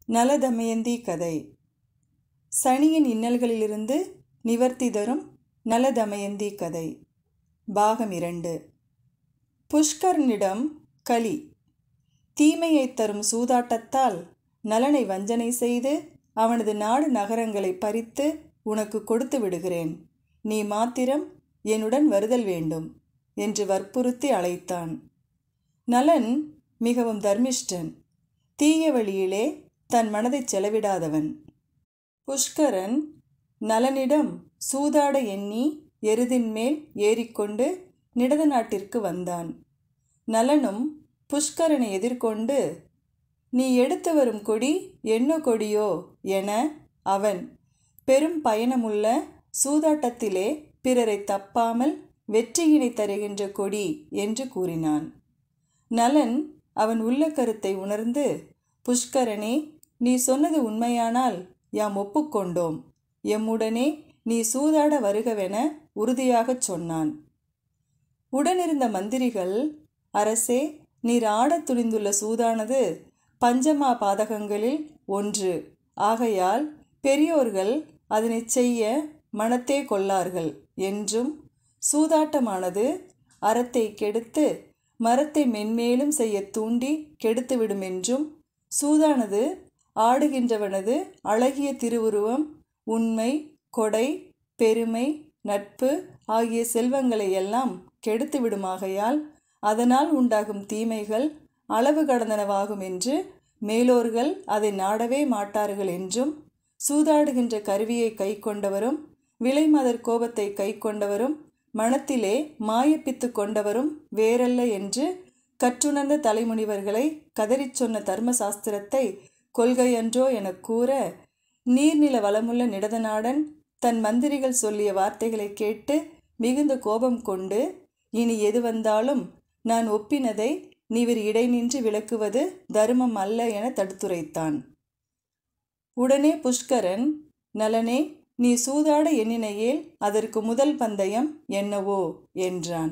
நலதமயந்தி கதை சனியின் இன்னல்களிலிருந்து நிவர்த்தி தரும் நலதமயந்தி கதை பாகம் இரண்டு புஷ்கரனிடம் களி தீமையைத் தரும் சூதாட்டத்தால் நலனை வஞ்சனை செய்து அவனது நாடு நகரங்களை பறித்து உனக்கு கொடுத்து விடுகிறேன் நீ மாத்திரம் என்னுடன் வருதல் வேண்டும் என்று வற்புறுத்தி அழைத்தான் நலன் மிகவும் தர்மிஷ்டன் தீய வழியிலே தன் மனதை செலவிடாதவன் புஷ்கரன் நலனிடம் சூதாட எண்ணி எருதின் மேல் ஏறிக்கொண்டு நிடத நாட்டிற்கு வந்தான் நலனும் புஷ்கரனை எதிர்கொண்டு நீ எடுத்து வரும் கொடி என்ன கொடியோ என அவன் பெரும் பயணமுள்ள சூதாட்டத்திலே பிறரை தப்பாமல் வெற்றியினை தருகின்ற கொடி என்று கூறினான் நலன் அவன் உள்ள கருத்தை உணர்ந்து புஷ்கரனே நீ சொன்னது உண்மையானால் யாம் ஒப்புக்கொண்டோம் எம்முடனே நீ சூதாட வருகவென உறுதியாகச் சொன்னான் உடனிருந்த மந்திரிகள் அரசே நீர் ஆடத் துணிந்துள்ள சூதானது பஞ்சமா பாதகங்களில் ஒன்று ஆகையால் பெரியோர்கள் அதனை செய்ய மனத்தே கொள்ளார்கள் என்றும் சூதாட்டமானது அறத்தை கெடுத்து மரத்தை மென்மேலும் செய்ய தூண்டி கெடுத்துவிடும் என்றும் சூதானது ஆடுகின்றவனது அழகிய திருவுருவம் உண்மை கொடை பெருமை நட்பு ஆகிய செல்வங்களை எல்லாம் கெடுத்து விடுமாகையால் அதனால் உண்டாகும் தீமைகள் அளவு கடந்தனவாகும் என்று மேலோர்கள் அதை நாடவே மாட்டார்கள் என்றும் சூதாடுகின்ற கருவியை கை கொண்டவரும் விலைமதர் கோபத்தை கை கொண்டவரும் மனத்திலே மாயப்பித்து கொண்டவரும் வேறல்ல என்று கற்றுணர்ந்த தலைமுனிவர்களை கதறிச் சொன்ன தர்மசாஸ்திரத்தை கொள்கையன்றோ எனக் கூற நீர்நில வளமுள்ள நிடதநாடன் தன் மந்திரிகள் சொல்லிய வார்த்தைகளை கேட்டு மிகுந்த கோபம் கொண்டு இனி எது வந்தாலும் நான் ஒப்பினதை நீவிர் இடைநின்று விளக்குவது தர்மம் அல்ல என தடுத்துரைத்தான் உடனே புஷ்கரன் நலனே நீ சூதாட எண்ணினையேல் அதற்கு முதல் பந்தயம் என்னவோ என்றான்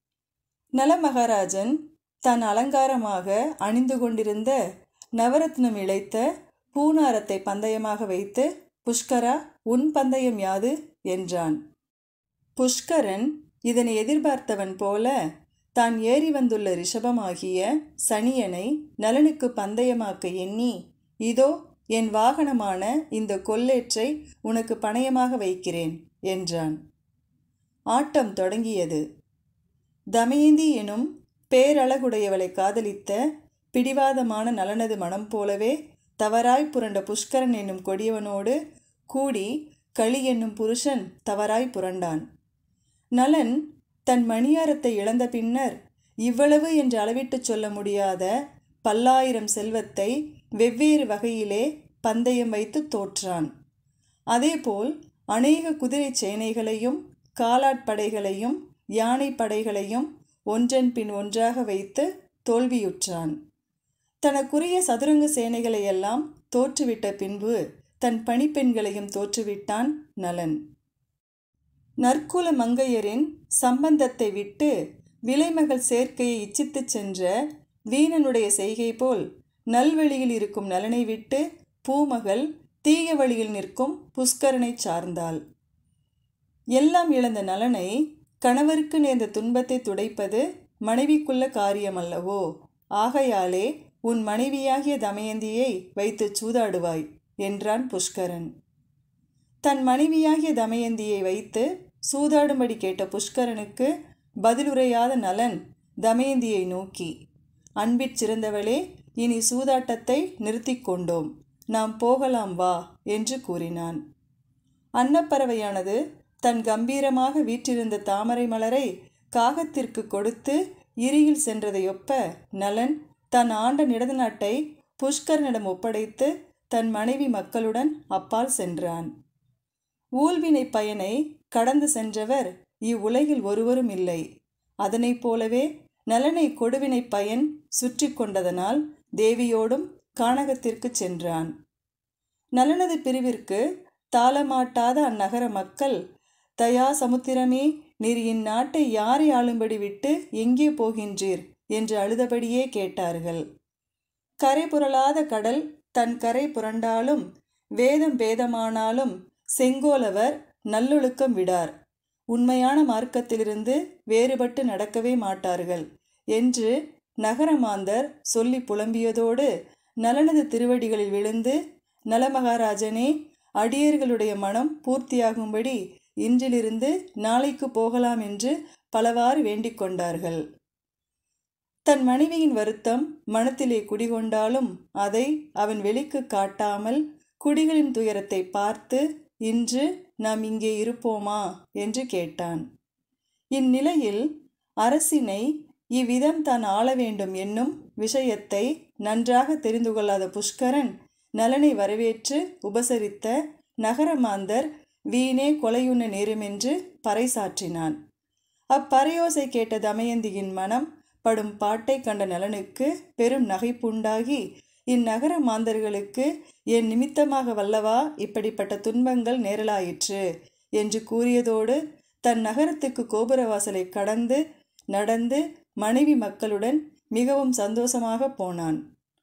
நலமகாராஜன் தன் அலங்காரமாக அணிந்து கொண்டிருந்த நவரத்னம் இழைத்த பூனாரத்தை பந்தயமாக வைத்து புஷ்கரா உன் பந்தயம் யாது என்றான் புஷ்கரன் இதனை எதிர்பார்த்தவன் போல தான் ஏறி வந்துள்ள ரிஷபமாகிய சனியனை நலனுக்கு பந்தயமாக்க எண்ணி இதோ என் வாகனமான இந்த கொல்லேற்றை உனக்கு பணயமாக வைக்கிறேன் என்றான் ஆட்டம் தொடங்கியது தமயந்தி எனும் பேரழகுடையவளை காதலித்த பிடிவாதமான நலனது மனம் போலவே தவறாய் புரண்ட புஷ்கரன் என்னும் கொடியவனோடு கூடி களி என்னும் புருஷன் தவறாய் புரண்டான் நலன் தன் மணியாரத்தை இழந்த பின்னர் இவ்வளவு என்று அளவிட்டு சொல்ல முடியாத பல்லாயிரம் செல்வத்தை வெவ்வேறு வகையிலே பந்தயம் வைத்து தோற்றான் அதேபோல் அநேக குதிரை சேனைகளையும் காலாட்படைகளையும் யானை படைகளையும் ஒன்றன் பின் ஒன்றாக வைத்து தோல்வியுற்றான் தனக்குரிய சதுரங்க சேனைகளை எல்லாம் தோற்றுவிட்ட பின்பு தன் பணிப்பெண்களையும் தோற்றுவிட்டான் நலன் நற்குல மங்கையரின் சம்பந்தத்தை விட்டு விலைமகள் சேர்க்கையை இச்சித்துச் சென்ற வீணனுடைய செய்கை போல் நல்வழியில் இருக்கும் நலனை விட்டு பூமகள் தீய வழியில் நிற்கும் புஷ்கரனை சார்ந்தாள் எல்லாம் இழந்த நலனை கணவருக்கு நேர்ந்த துன்பத்தை துடைப்பது மனைவிக்குள்ள காரியமல்லவோ ஆகையாலே உன் மனைவியாகிய தமயந்தியை வைத்து சூதாடுவாய் என்றான் புஷ்கரன் தன் மனைவியாகிய தமயந்தியை வைத்து சூதாடும்படி கேட்ட புஷ்கரனுக்கு பதிலுரையாத நலன் தமயந்தியை நோக்கி அன்பிற் சிறந்தவளே இனி சூதாட்டத்தை நிறுத்தி கொண்டோம் நாம் போகலாம் வா என்று கூறினான் அன்னப்பறவையானது தன் கம்பீரமாக வீற்றிருந்த தாமரை மலரை காகத்திற்கு கொடுத்து இரியில் சென்றதையொப்ப நலன் தன் ஆண்ட நிடத நாட்டை புஷ்கரனிடம் ஒப்படைத்து தன் மனைவி மக்களுடன் அப்பால் சென்றான் ஊழ்வினை பயனை கடந்து சென்றவர் இவ்வுலகில் ஒருவரும் இல்லை அதனைப் போலவே நலனை கொடுவினை பயன் சுற்றி கொண்டதனால் தேவியோடும் கானகத்திற்கு சென்றான் நலனது பிரிவிற்கு தாளமாட்டாத அந்நகர மக்கள் தயா சமுத்திரமே நீர் இந்நாட்டை யாரை ஆளும்படி விட்டு எங்கே போகின்றீர் என்று அழுதபடியே கேட்டார்கள் கரை புரளாத கடல் தன் கரை புரண்டாலும் வேதம் பேதமானாலும் செங்கோலவர் நல்லொழுக்கம் விடார் உண்மையான மார்க்கத்திலிருந்து வேறுபட்டு நடக்கவே மாட்டார்கள் என்று நகரமாந்தர் சொல்லி புலம்பியதோடு நலனது திருவடிகளில் விழுந்து நலமகாராஜனே அடியர்களுடைய மனம் பூர்த்தியாகும்படி இன்றிலிருந்து நாளைக்கு போகலாம் என்று பலவாறு வேண்டிக் கொண்டார்கள் தன் மனைவியின் வருத்தம் மனத்திலே குடிகொண்டாலும் அதை அவன் வெளிக்கு காட்டாமல் குடிகளின் துயரத்தை பார்த்து இன்று நாம் இங்கே இருப்போமா என்று கேட்டான் இந்நிலையில் அரசினை இவ்விதம் தான் ஆள வேண்டும் என்னும் விஷயத்தை நன்றாக தெரிந்து கொள்ளாத புஷ்கரன் நலனை வரவேற்று உபசரித்த நகரமாந்தர் வீணே கொலையுண்ண நேருமென்று பறைசாற்றினான் அப்பறையோசை கேட்ட தமயந்தியின் மனம் படும் பாட்டை கண்ட நலனுக்கு பெரும் நகைப்புண்டாகி இந்நகர மாந்தர்களுக்கு என் நிமித்தமாக வல்லவா இப்படிப்பட்ட துன்பங்கள் நேரலாயிற்று என்று கூறியதோடு தன் நகரத்துக்கு கோபுரவாசலை கடந்து நடந்து மனைவி மக்களுடன் மிகவும் சந்தோஷமாக போனான்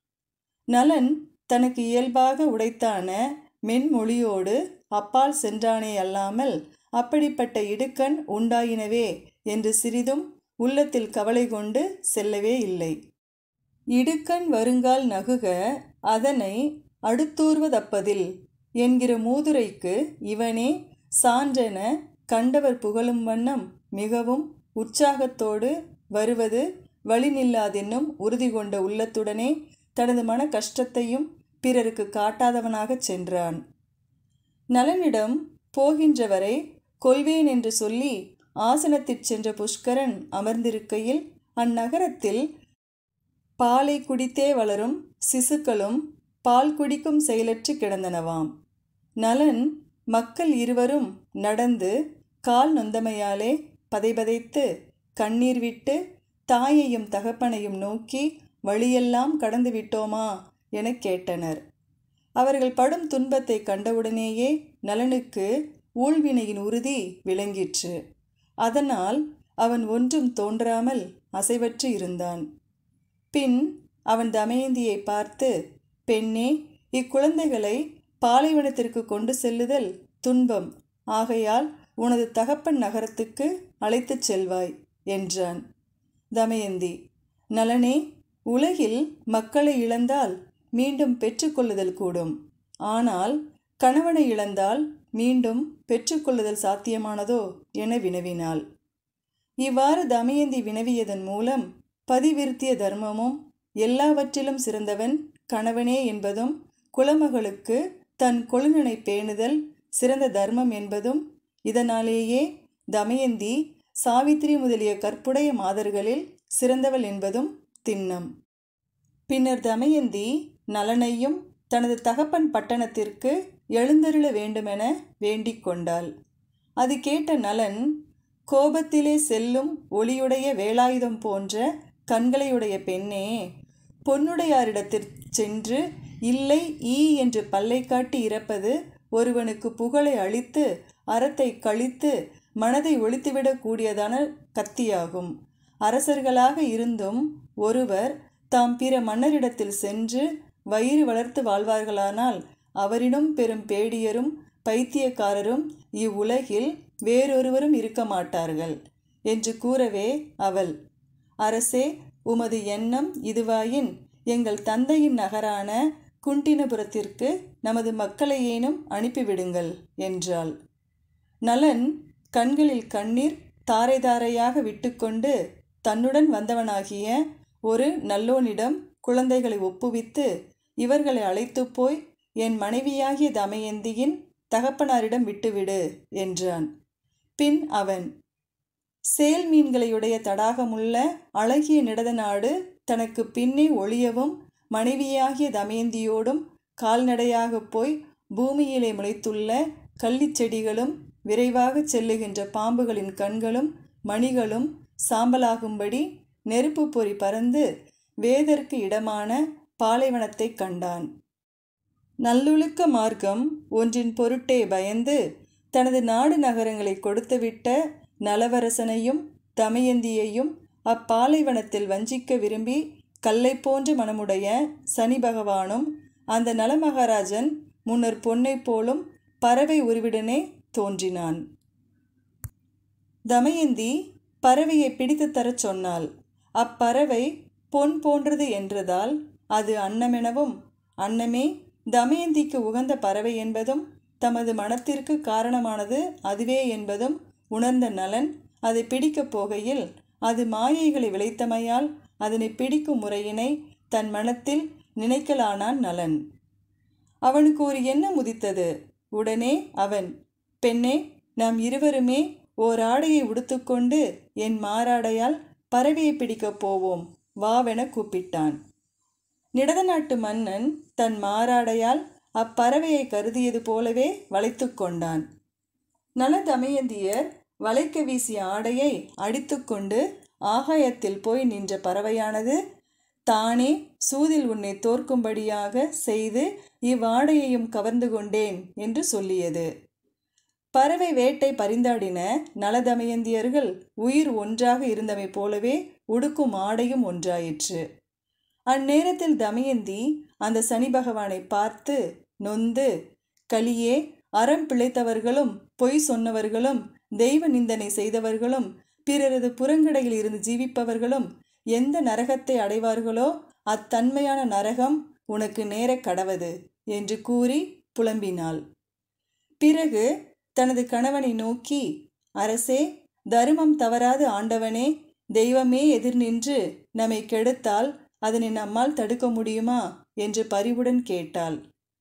நலன் தனக்கு இயல்பாக உடைத்தான மென்மொழியோடு அப்பால் சென்றானே அல்லாமல் அப்படிப்பட்ட இடுக்கண் உண்டாயினவே என்று சிறிதும் உள்ளத்தில் கவலை கொண்டு செல்லவே இல்லை இடுக்கண் வருங்கால் நகுக அதனை அடுத்தூர்வதப்பதில் என்கிற மூதுரைக்கு இவனே சான்றென கண்டவர் புகழும் வண்ணம் மிகவும் உற்சாகத்தோடு வருவது வழி நில்லாதென்னும் உறுதி கொண்ட உள்ளத்துடனே தனது மன கஷ்டத்தையும் பிறருக்கு காட்டாதவனாகச் சென்றான் நலனிடம் போகின்றவரை கொள்வேன் என்று சொல்லி ஆசனத்திற் சென்ற புஷ்கரன் அமர்ந்திருக்கையில் அந்நகரத்தில் பாலை குடித்தே வளரும் சிசுக்களும் பால் குடிக்கும் செயலற்று கிடந்தனவாம் நலன் மக்கள் இருவரும் நடந்து கால் நொந்தமையாலே பதைபதைத்து கண்ணீர் விட்டு தாயையும் தகப்பனையும் நோக்கி வழியெல்லாம் கடந்து விட்டோமா எனக் கேட்டனர் அவர்கள் படும் துன்பத்தை கண்டவுடனேயே நலனுக்கு ஊழ்வினையின் உறுதி விளங்கிற்று அதனால் அவன் ஒன்றும் தோன்றாமல் அசைவற்று இருந்தான் பின் அவன் தமயந்தியை பார்த்து பெண்ணே இக்குழந்தைகளை பாலைவனத்திற்கு கொண்டு செல்லுதல் துன்பம் ஆகையால் உனது தகப்பன் நகரத்துக்கு அழைத்துச் செல்வாய் என்றான் தமயந்தி நலனே உலகில் மக்களை இழந்தால் மீண்டும் பெற்றுக்கொள்ளுதல் கூடும் ஆனால் கணவனை இழந்தால் மீண்டும் பெற்றுக்கொள்ளுதல் சாத்தியமானதோ என வினவினாள் இவ்வாறு தமயந்தி வினவியதன் மூலம் பதிவிருத்திய தர்மமும் எல்லாவற்றிலும் சிறந்தவன் கணவனே என்பதும் குலமகளுக்கு தன் கொழுநனை பேணுதல் சிறந்த தர்மம் என்பதும் இதனாலேயே தமயந்தி சாவித்திரி முதலிய கற்புடைய மாதர்களில் சிறந்தவள் என்பதும் திண்ணம் பின்னர் தமயந்தி நலனையும் தனது தகப்பன் பட்டணத்திற்கு எழுந்தருள வேண்டுமென வேண்டிக் கொண்டாள் அது கேட்ட நலன் கோபத்திலே செல்லும் ஒளியுடைய வேலாயுதம் போன்ற கண்களையுடைய பெண்ணே பொன்னுடையாரிடத்திற் சென்று இல்லை ஈ என்று பல்லை காட்டி இறப்பது ஒருவனுக்கு புகழை அளித்து அறத்தை கழித்து மனதை ஒழித்துவிடக் கூடியதான கத்தியாகும் அரசர்களாக இருந்தும் ஒருவர் தாம் பிற மன்னரிடத்தில் சென்று வயிறு வளர்த்து வாழ்வார்களானால் அவரிடம் பெரும் பேடியரும் பைத்தியக்காரரும் இவ்வுலகில் வேறொருவரும் இருக்க மாட்டார்கள் என்று கூறவே அவள் அரசே உமது எண்ணம் இதுவாயின் எங்கள் தந்தையின் நகரான குண்டினபுரத்திற்கு நமது மக்களையேனும் அனுப்பிவிடுங்கள் என்றாள் நலன் கண்களில் கண்ணீர் தாரை தாரையாக விட்டுக்கொண்டு தன்னுடன் வந்தவனாகிய ஒரு நல்லோனிடம் குழந்தைகளை ஒப்புவித்து இவர்களை அழைத்து போய் என் மனைவியாகிய தமயந்தியின் தகப்பனாரிடம் விட்டுவிடு என்றான் பின் அவன் சேல் மீன்களையுடைய தடாகமுள்ள அழகிய நிடதநாடு தனக்கு பின்னே ஒளியவும் மனைவியாகிய தமயந்தியோடும் கால்நடையாகப் போய் பூமியிலே முளைத்துள்ள கள்ளிச் செடிகளும் விரைவாகச் செல்லுகின்ற பாம்புகளின் கண்களும் மணிகளும் சாம்பலாகும்படி நெருப்பு பொறி பறந்து வேதற்கு இடமான பாலைவனத்தைக் கண்டான் நல்லொழுக்க மார்க்கம் ஒன்றின் பொருட்டே பயந்து தனது நாடு நகரங்களை கொடுத்துவிட்ட நலவரசனையும் தமயந்தியையும் அப்பாலைவனத்தில் வஞ்சிக்க விரும்பி கல்லை போன்ற மனமுடைய சனி பகவானும் அந்த நலமகாராஜன் முன்னர் பொன்னைப் போலும் பறவை உருவிடனே தோன்றினான் தமயந்தி பறவையை பிடித்து தரச் சொன்னாள் அப்பறவை பொன் போன்றது என்றதால் அது அன்னமெனவும் அன்னமே தமயந்திக்கு உகந்த பறவை என்பதும் தமது மனத்திற்கு காரணமானது அதுவே என்பதும் உணர்ந்த நலன் அதை பிடிக்கப் போகையில் அது மாயைகளை விளைத்தமையால் அதனை பிடிக்கும் முறையினை தன் மனத்தில் நினைக்கலானான் நலன் அவனுக்கு ஒரு எண்ணம் உதித்தது உடனே அவன் பெண்ணே நாம் இருவருமே ஓர் ஆடையை உடுத்துக்கொண்டு என் மாறாடையால் பறவையை பிடிக்கப் போவோம் வாவென கூப்பிட்டான் நிடத நாட்டு மன்னன் தன் மாறாடையால் அப்பறவையை கருதியது போலவே வளைத்து கொண்டான் நல தமயந்தியர் வளைக்க வீசிய ஆடையை அடித்துக்கொண்டு ஆகாயத்தில் போய் நின்ற பறவையானது தானே சூதில் உன்னை தோற்கும்படியாக செய்து இவ்வாடையையும் கவர்ந்து கொண்டேன் என்று சொல்லியது பறவை வேட்டை பரிந்தாடின நலதமயந்தியர்கள் உயிர் ஒன்றாக இருந்தமை போலவே உடுக்கும் ஆடையும் ஒன்றாயிற்று அந்நேரத்தில் தமயந்தி அந்த சனி பகவானை பார்த்து நொந்து கலியே அறம் பிழைத்தவர்களும் பொய் சொன்னவர்களும் தெய்வ நிந்தனை செய்தவர்களும் பிறரது புறங்கடையில் இருந்து ஜீவிப்பவர்களும் எந்த நரகத்தை அடைவார்களோ அத்தன்மையான நரகம் உனக்கு நேர கடவது என்று கூறி புலம்பினாள் பிறகு தனது கணவனை நோக்கி அரசே தருமம் தவறாது ஆண்டவனே தெய்வமே எதிர் நின்று நம்மை கெடுத்தால் அதனை நம்மால் தடுக்க முடியுமா என்று பரிவுடன் கேட்டாள்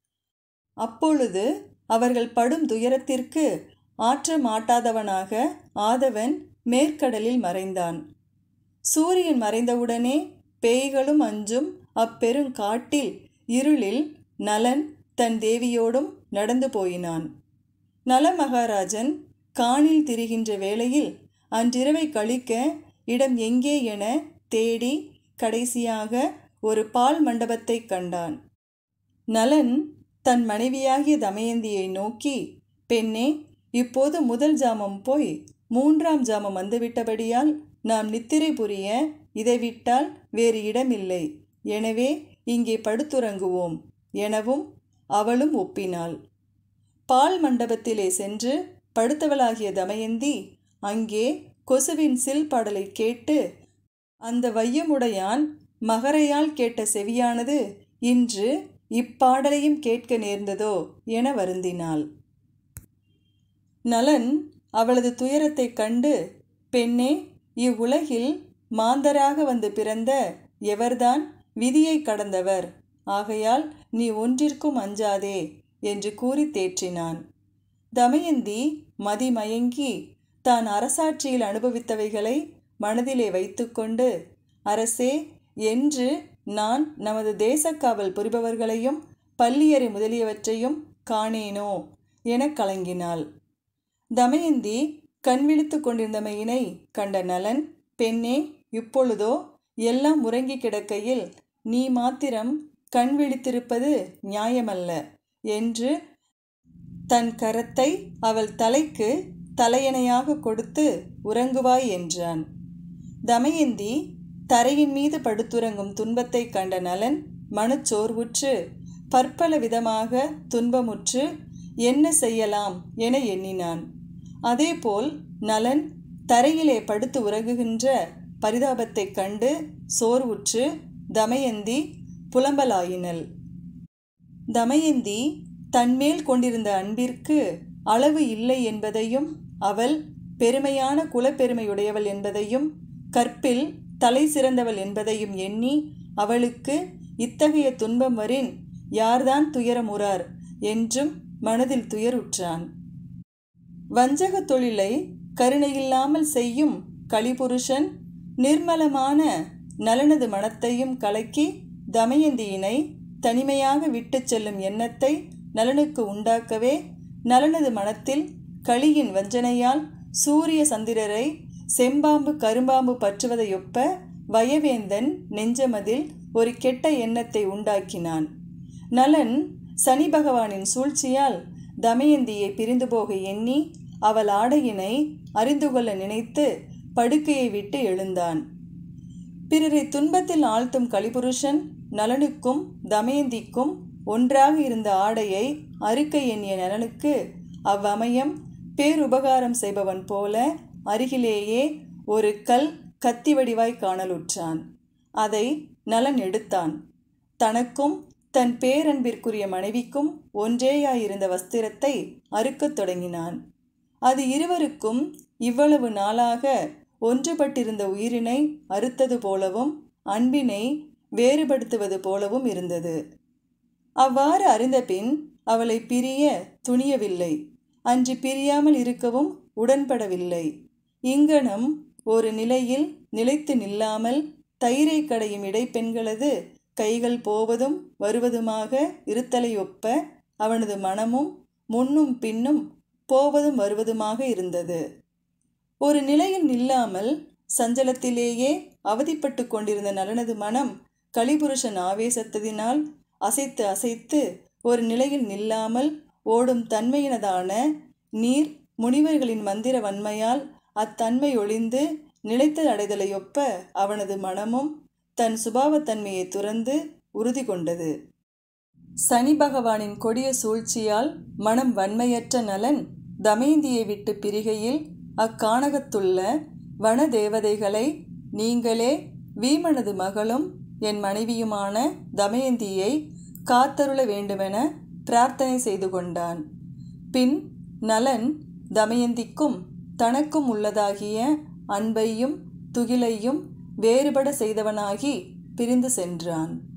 அப்பொழுது அவர்கள் படும் துயரத்திற்கு ஆற்ற மாட்டாதவனாக ஆதவன் மேற்கடலில் மறைந்தான் சூரியன் மறைந்தவுடனே பேய்களும் அஞ்சும் அப்பெருங்காட்டில் இருளில் நலன் தன் தேவியோடும் நடந்து போயினான் நல மகாராஜன் காணில் திரிகின்ற வேளையில் அன்றிரவை கழிக்க இடம் எங்கே என தேடி கடைசியாக ஒரு பால் மண்டபத்தை கண்டான் நலன் தன் மனைவியாகிய தமயந்தியை நோக்கி பெண்ணே இப்போது முதல் ஜாமம் போய் மூன்றாம் ஜாமம் வந்துவிட்டபடியால் நாம் நித்திரை புரிய இதை விட்டால் வேறு இடமில்லை எனவே இங்கே படுத்துறங்குவோம் எனவும் அவளும் ஒப்பினாள் பால் மண்டபத்திலே சென்று படுத்தவளாகிய தமயந்தி அங்கே கொசுவின் சில் பாடலை கேட்டு அந்த வையமுடையான் மகரையால் கேட்ட செவியானது இன்று இப்பாடலையும் கேட்க நேர்ந்ததோ என வருந்தினாள் நலன் அவளது துயரத்தைக் கண்டு பெண்ணே இவ்வுலகில் மாந்தராக வந்து பிறந்த எவர்தான் விதியை கடந்தவர் ஆகையால் நீ ஒன்றிற்கும் அஞ்சாதே என்று கூறி தேற்றினான் தமயந்தி மதிமயங்கி தான் அரசாட்சியில் அனுபவித்தவைகளை மனதிலே வைத்துக்கொண்டு அரசே என்று நான் நமது தேசக்காவல் புரிபவர்களையும் பள்ளியறை முதலியவற்றையும் காணேனோ என கலங்கினாள் தமயந்தி கண் விழித்து கொண்டிருந்தமையினை கண்ட நலன் பெண்ணே இப்பொழுதோ எல்லாம் உறங்கி கிடக்கையில் நீ மாத்திரம் கண் விழித்திருப்பது நியாயமல்ல என்று தன் கரத்தை அவள் தலைக்கு தலையணையாக கொடுத்து உறங்குவாய் என்றான் தமயந்தி தரையின் மீது படுத்துறங்கும் துன்பத்தை கண்ட நலன் மனச்சோர்வுற்று பற்பல விதமாக துன்பமுற்று என்ன செய்யலாம் என எண்ணினான் அதேபோல் நலன் தரையிலே படுத்து உறங்குகின்ற பரிதாபத்தைக் கண்டு சோர்வுற்று தமயந்தி புலம்பலாயினள் தமயந்தி தன்மேல் கொண்டிருந்த அன்பிற்கு அளவு இல்லை என்பதையும் அவள் பெருமையான குலப்பெருமையுடையவள் என்பதையும் கற்பில் தலை சிறந்தவள் என்பதையும் எண்ணி அவளுக்கு இத்தகைய துன்பம் வரின் யார்தான் துயரமுறார் என்றும் மனதில் துயருற்றான் வஞ்சக தொழிலை கருணையில்லாமல் செய்யும் கலிபுருஷன் நிர்மலமான நலனது மனத்தையும் கலக்கி தமயந்தியினை தனிமையாக விட்டுச் செல்லும் எண்ணத்தை நலனுக்கு உண்டாக்கவே நலனது மனத்தில் களியின் வஞ்சனையால் சூரிய சந்திரரை செம்பாம்பு கரும்பாம்பு பற்றுவதையொப்ப வயவேந்தன் நெஞ்சமதில் ஒரு கெட்ட எண்ணத்தை உண்டாக்கினான் நலன் சனி பகவானின் சூழ்ச்சியால் தமயந்தியை பிரிந்து போக எண்ணி அவள் ஆடையினை அறிந்து கொள்ள நினைத்து படுக்கையை விட்டு எழுந்தான் பிறரை துன்பத்தில் ஆழ்த்தும் கலிபுருஷன் நலனுக்கும் தமயந்திக்கும் ஒன்றாக இருந்த ஆடையை அறுக்க எண்ணிய நலனுக்கு அவ்வமயம் பேருபகாரம் செய்பவன் போல அருகிலேயே ஒரு கல் கத்தி வடிவாய் காணலுற்றான் அதை நலன் எடுத்தான் தனக்கும் தன் பேரன்பிற்குரிய மனைவிக்கும் ஒன்றேயாயிருந்த வஸ்திரத்தை அறுக்கத் தொடங்கினான் அது இருவருக்கும் இவ்வளவு நாளாக ஒன்றுபட்டிருந்த உயிரினை அறுத்தது போலவும் அன்பினை வேறுபடுத்துவது போலவும் இருந்தது அவ்வாறு அறிந்தபின் அவளை பிரிய துணியவில்லை அன்று பிரியாமல் இருக்கவும் உடன்படவில்லை இங்கனம் ஒரு நிலையில் நிலைத்து நில்லாமல் தயிரை கடையும் இடைப்பெண்களது கைகள் போவதும் வருவதுமாக இருத்தலை ஒப்ப அவனது மனமும் முன்னும் பின்னும் போவதும் வருவதுமாக இருந்தது ஒரு நிலையில் நில்லாமல் சஞ்சலத்திலேயே அவதிப்பட்டு கொண்டிருந்த நலனது மனம் கலிபுருஷன் ஆவேசத்ததினால் அசைத்து அசைத்து ஒரு நிலையில் நில்லாமல் ஓடும் தன்மையினதான நீர் முனிவர்களின் மந்திர வன்மையால் அத்தன்மை ஒளிந்து நிலைத்த அடைதலையொப்ப அவனது மனமும் தன் சுபாவத்தன்மையை துறந்து உறுதி கொண்டது சனி பகவானின் கொடிய சூழ்ச்சியால் மனம் வன்மையற்ற நலன் தமயந்தியை விட்டு பிரிகையில் அக்கானகத்துள்ள வன தேவதைகளை நீங்களே வீமனது மகளும் என் மனைவியுமான தமயந்தியை காத்தருள வேண்டுமென பிரார்த்தனை செய்து கொண்டான் பின் நலன் தமயந்திக்கும் தனக்கும் உள்ளதாகிய அன்பையும் துகிலையும் வேறுபட செய்தவனாகி பிரிந்து சென்றான்